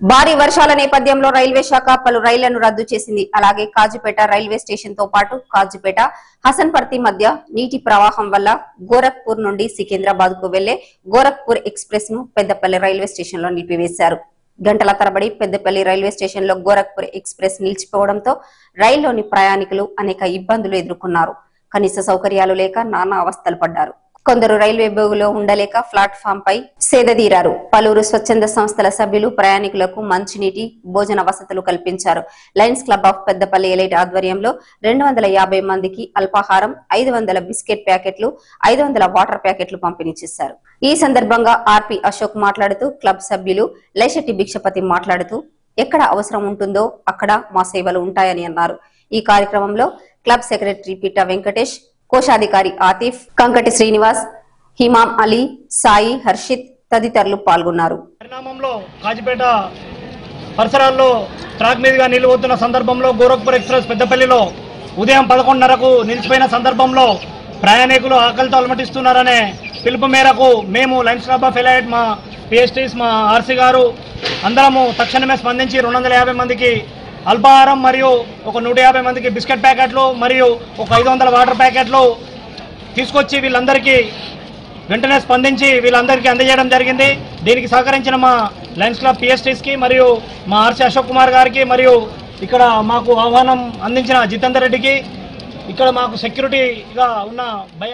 భారీ వర్షాల నేపథ్యంలో రైల్వే శాఖ పలు రైళ్లను రద్దు చేసింది అలాగే కాజుపేట రైల్వే స్టేషన్ తో పాటు కాజుపేట హసన్పర్తి మధ్య నీటి ప్రవాహం వల్ల గోరఖ్పూర్ నుండి సికింద్రాబాద్ కు వెళ్లే గోరఖ్పూర్ ఎక్స్ప్రెస్ ను పెద్దపల్లి రైల్వే స్టేషన్ లో నిలిపివేశారు గంటల తరబడి పెద్దపల్లి రైల్వే స్టేషన్ లో గోరఖ్పూర్ ఎక్స్ప్రెస్ నిలిచిపోవడంతో రైల్లోని ప్రయాణికులు అనేక ఇబ్బందులు ఎదుర్కొన్నారు కనీస సౌకర్యాలు లేక నానా అవస్థలు పడ్డారు కొందరు రైల్వే బోగులో ఉండలేక ప్లాట్ఫామ్ పై సేదదీరారు పలువురు స్వచ్ఛంద సంస్థల సభ్యులు ప్రయాణికులకు మంచినీటి భోజన వసతులు కల్పించారు lions club of Peddapalli elite ఆధ్వర్యంలో రెండు వందల యాభై మందికి అల్పాహారం ఐదు వందల బిస్కెట్ ప్యాకెట్లు ఐదు వందల వాటర్ ప్యాకెట్లు పంపిణీ చేశారు ఈ సందర్భంగా ఆర్పి అశోక్ మాట్లాడుతూ క్లబ్ సభ్యులు లేశెట్టి భిక్షపతి మాట్లాడుతూ ఎక్కడ అవసరం ఉంటుందో అక్కడ మా సేవలు ఉంటాయని అన్నారు ఈ కార్యక్రమంలో క్లబ్ సెక్రటరీ పిట్ట వెంకటేష్ కోశాధికారి ఆతిఫ్ కంకటి శ్రీనివాస్ హిమాం అలీ సాయి హర్షిత్ తదితరులు పాల్గొన్నారు పరిణామంలో కాజిపేట పరిసరాల్లో ట్రాక్ మీదుగా నీళ్లు పోతున్న సందర్భంలో గోరఖ్పూర్ ఎక్స్ప్రెస్ పెద్దపల్లిలో ఉదయం పదకొండున్నరకు నిలిచిపోయిన సందర్భంలో ప్రయాణికులు ఆకలితో అలమటిస్తున్నారనే పిలుపు మేరకు మేము లైన్స్ క్లబ్ ఆఫ్ ఎలైట్ మా పిఎస్టీస్ మా ఆర్సీ గారు అందరము తక్షణమే స్పందించి రెండు వందల యాభై మందికి అల్పాహారం మరియు ఒక నూట యాభై మందికి బిస్కెట్ ప్యాకెట్లు మరియు ఒక ఐదు వందల వాటర్ ప్యాకెట్లు తీసుకొచ్చి వీళ్ళందరికీ వెంటనే స్పందించి వీళ్ళందరికీ అందజేయడం జరిగింది దీనికి సహకరించిన మా లయన్స్ క్లబ్ పిఎస్టీస్కి మరియు మా ఆర్సి అశోక్ కుమార్ గారికి మరియు ఇక్కడ మాకు ఆహ్వానం అందించిన జితేందర్ రెడ్డికి ఇక్కడ మాకు సెక్యూరిటీగా ఉన్న భయ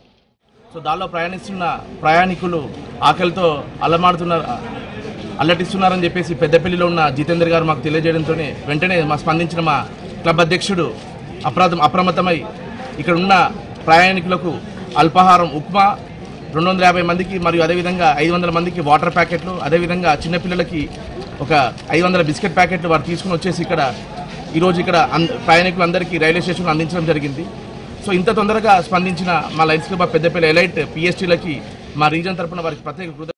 సో దానిలో ప్రయాణిస్తున్న ప్రయాణికులు ఆకలితో అల్లమాడుతున్నారు అల్లటిస్తున్నారని చెప్పేసి పెద్దపల్లిలో ఉన్న జితేందర్ గారు మాకు తెలియజేయడంతో వెంటనే మా స్పందించిన మా క్లబ్ అధ్యక్షుడు అప్రాధం అప్రమత్తమై ఇక్కడ ఉన్న ప్రయాణికులకు అల్పాహారం ఉప్మా రెండు వందల యాభై మందికి మరియు అదేవిధంగా ఐదు వందల మందికి వాటర్ ప్యాకెట్లు అదేవిధంగా చిన్నపిల్లలకి ఒక ఐదు వందల బిస్కెట్ ప్యాకెట్లు వారు తీసుకుని వచ్చేసి ఇక్కడ ఈరోజు ఇక్కడ అన్- ప్రయాణికులందరికీ రైల్వే స్టేషన్లో అందించడం జరిగింది సో ఇంత తొందరగా స్పందించిన మా lions club of Peddapalli elite పిఎస్టీలకి మా రీజన్ తరపున వారికి ప్రత్యేక కృత